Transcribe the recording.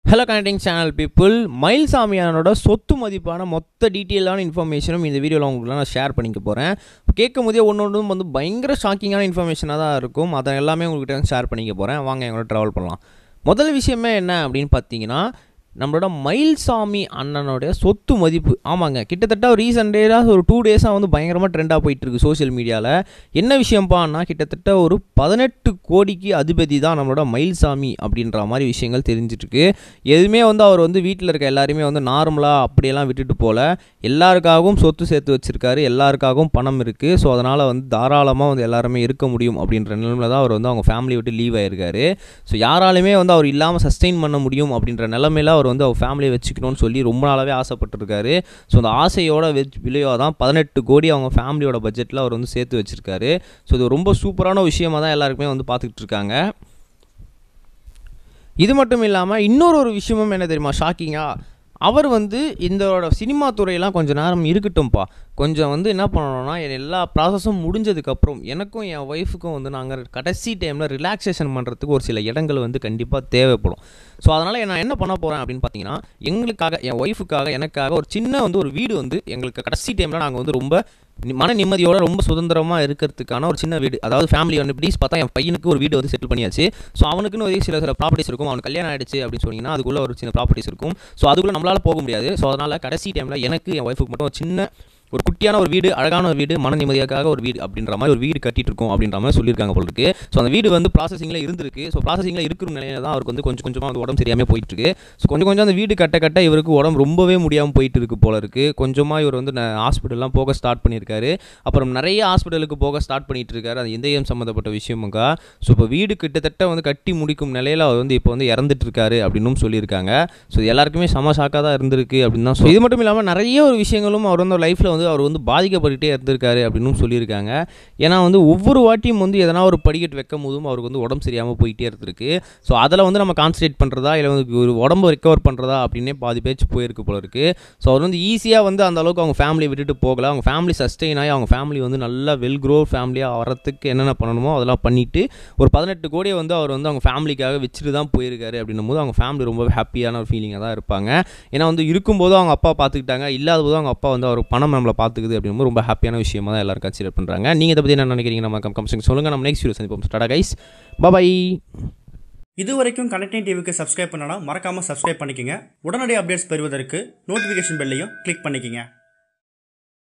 hello connecting channel people மயில்சாமியானோட சொத்து மதிப்பான மொத்த டீட்டெயிலான இன்ஃபர்மேஷனும் இந்த வீடியோவில் உங்களுக்கு நான் ஷேர் பண்ணிக்க போகிறேன் கேட்கும் போதே ஒன்று ஒன்றும் வந்து பயங்கர ஷாக்கிங்கான இன்ஃபர்மேஷனாக தான் இருக்கும் அதை எல்லாமே உங்கள்கிட்ட ஷேர் பண்ணிக்க போகிறேன் வாங்க எங்களோட ட்ராவல் பண்ணலாம் முதல் விஷயமே என்ன அப்படின்னு பார்த்தீங்கன்னா நம்மளோட மயில்சாமி அண்ணனுடைய சொத்து மதிப்பு ஆமாங்க கிட்டத்தட்ட ஒரு ரீசெண்ட் டேஸாக ஒரு டூ டேஸாக வந்து பயங்கரமாக ட்ரெண்டாக போயிட்டுருக்கு சோஷியல் மீடியாவில் என்ன விஷயம்பான்னா கிட்டத்தட்ட ஒரு பதினெட்டு கோடிக்கு அதிபதி தான் நம்மளோட மயில்சாமி அப்படின்ற மாதிரி விஷயங்கள் தெரிஞ்சிட்ருக்கு எதுவுமே வந்து அவர் வந்து வீட்டில் இருக்க எல்லாருமே வந்து நார்மலாக அப்படியெல்லாம் விட்டுட்டு போகல எல்லாருக்காகவும் சொத்து சேர்த்து வச்சுருக்காரு எல்லாருக்காகவும் பணம் இருக்குது ஸோ அதனால் வந்து தாராளமாக வந்து எல்லாருமே இருக்க முடியும் அப்படின்ற நிலைமையில் தான் அவர் வந்து அவங்க ஃபேமிலி விட்டு லீவ் ஆயிருக்காரு ஸோ யாராலுமே வந்து அவர் இல்லாமல் சஸ்டெயின் பண்ண முடியும் அப்படின்ற நிலமையில அவர் வந்து அவர் ஃபேமிலியை வச்சுக்கணும்னு சொல்லி ரொம்ப நாளாகவே ஆசைப்பட்டிருக்காரு ஸோ அந்த ஆசையோட வெச் விளைவாக தான் பதினெட்டு கோடி அவங்க ஃபேமிலியோட பட்ஜெட்டில் அவர் வந்து சேர்த்து வச்சுருக்காரு ஸோ இது ரொம்ப சூப்பரான விஷயமாக தான் எல்லாருக்குமே வந்து பார்த்துக்கிட்டு இருக்காங்க இது மட்டும் இல்லாமல் இன்னொரு ஒரு விஷயமும் என்ன தெரியுமா ஷாக்கிங்காக அவர் வந்து இந்த சினிமா துறையெல்லாம் கொஞ்சம் நேரம் இருக்கட்டும்ப்பா கொஞ்சம் வந்து என்ன பண்ணணும்னா எல்லா ப்ராசஸும் முடிஞ்சதுக்கப்புறம் எனக்கும் என் ஒய்ஃபுக்கும் வந்து நாங்கள் கடைசி டைமில் ரிலாக்ஸேஷன் பண்ணுறதுக்கு ஒரு சில இடங்கள் வந்து கண்டிப்பாக தேவைப்படும் ஸோ அதனால் நான் என்ன பண்ண போகிறேன் அப்படின்னு பார்த்தீங்கன்னா எங்களுக்காக என் ஒய்ஃபுக்காக எனக்காக ஒரு சின்ன வந்து ஒரு வீடு வந்து எங்களுக்கு கடைசி டைமில் நாங்கள் வந்து ரொம்ப மன நிம்மதியோட ரொம்ப சுதந்திரமாக இருக்கிறதுக்கான ஒரு சின்ன வீடு அதாவது ஃபேமிலி வந்து ப்ளீஸ் பார்த்தா என் பையனுக்கு ஒரு வீடு வந்து செட்டில் பண்ணியாச்சு ஸோ அவனுக்குன்னு ஒரு சில சில ப்ராப்பர்ட்டிஸ் இருக்கும் அவனுக்கு கல்யாணம் ஆயிடுச்சு அப்படின்னு சொன்னீங்கன்னா அதுக்குள்ளே ஒரு சின்ன ப்ராப்பர்ட்டிஸ் இருக்கும் ஸோ அதுக்குள்ளே நம்மளால் போக முடியாது ஸோ அதனால் கடைசி டைமில் எனக்கு என் ஒய்ஃபுக்கு மட்டும் ஒரு சின்ன ஒரு குட்டியான ஒரு வீடு அழகான ஒரு வீடு மன நிம்மதியாக ஒரு வீடு அப்படின்ற மாதிரி ஒரு வீடு கட்டிட்டு இருக்கோம் அப்படின்ற மாதிரி சொல்லியிருக்காங்க போல இருக்கு ஸோ அந்த வீடு வந்து ப்ராசஸிங்கில் இருந்திருக்கு ஸோ ப்ராசஸிங்கில் இருக்கிற நிலையில தான் அவருக்கு வந்து கொஞ்சம் கொஞ்சமாக வந்து உடம்பு சரியாமல் போயிட்டு இருக்கு ஸோ கொஞ்சம் கொஞ்சம் அந்த வீடு கட்ட கட்ட இவருக்கு உடம்பு ரொம்பவே முடியாமல் போயிட்டு இருக்கு போல இருக்கு கொஞ்சமாக இவர் வந்து ஹாஸ்பிட்டல்லாம் போக ஸ்டார்ட் பண்ணியிருக்காரு அப்புறம் நிறைய ஹாஸ்பிட்டலுக்கு போக ஸ்டார்ட் பண்ணிட்டு இருக்காரு அது இதயம் சம்மந்தப்பட்ட விஷயமுக்கா ஸோ இப்போ வீடு கிட்டத்தட்ட வந்து கட்டி முடிக்கும் நிலையில் அவர் வந்து இப்போ வந்து இறந்துட்டு இருக்காரு அப்படின்னும் சொல்லியிருக்காங்க ஸோ இது எல்லாருக்குமே சம ஷாக்காக தான் இருந்திருக்கு அப்படின்னு தான் இது மட்டும் இல்லாமல் நிறைய ஒரு விஷயங்களும் அவர் வந்து லைஃப்பில் வந்து அவர் வந்து பாதிக்கப்பட்டுட்டே இருந்திருக்காரு அப்படின்னு சொல்லியிருக்காங்க ஏன்னா வந்து ஒவ்வொரு வாட்டியும் வந்து எதனா ஒரு படிக்கட்டு வைக்கும் போதும் அவருக்கு வந்து உடம்பு சரியாமல் போயிட்டே இருந்திருக்கு ஸோ அதில் வந்து நம்ம கான்சன்ட்ரேட் பண்ணுறதா இல்லை வந்து ஒரு உடம்பு ரெக்கவர் பண்ணுறதா அப்படின்னே பாதி பேச்சு போயிருக்கு போல இருக்கு ஸோ அவர் வந்து ஈஸியாக வந்து அந்த அளவுக்கு அவங்க ஃபேமிலியை விட்டுட்டு போகல அவங்க ஃபேமிலி சஸ்டெயின் ஆகி அவங்க ஃபேமிலி வந்து நல்லா வெல் க்ரோ ஃபேமிலியாக வரத்துக்கு என்னென்ன பண்ணணுமோ அதெல்லாம் பண்ணிவிட்டு ஒரு பதினெட்டு கோடியை வந்து அவர் வந்து அவங்க ஃபேமிலிக்காக வச்சுட்டு தான் போயிருக்காரு அப்படின்னும் போது அவங்க ஃபேமிலி ரொம்ப ஹாப்பியான ஒரு ஃபீலிங்காக தான் இருப்பாங்க ஏன்னா வந்து இருக்கும்போது அவங்க அப்பா பார்த்துக்கிட்டாங்க இல்லாத போது அவங்க அப்பா வந்து அவர் பணம் நம்மளை பார்த்துக்குது அப்படின்னு ரொம்ப ஹாப்பியான விஷயமா தான் எல்லாரும் கன்சிடர் பண்ணுறாங்க நீங்கள் இதை பற்றி என்ன நினைக்கிறீங்க நம்ம கம் கம்சிங் சொல்லுங்கள் நம்ம நெக்ஸ்ட் வீடியோ சந்திப்போம் ஸ்டாடா கைஸ் பாய் இது வரைக்கும் கனெக்டிங் டிவிக்கு சப்ஸ்கிரைப் பண்ணனா மறக்காமல் சப்ஸ்கிரைப் பண்ணிக்கங்க உடனடி அப்டேட்ஸ் பெறுவதற்கு நோட்டிஃபிகேஷன் பெல்லையும் கிளிக் பண்ணிக்கங்க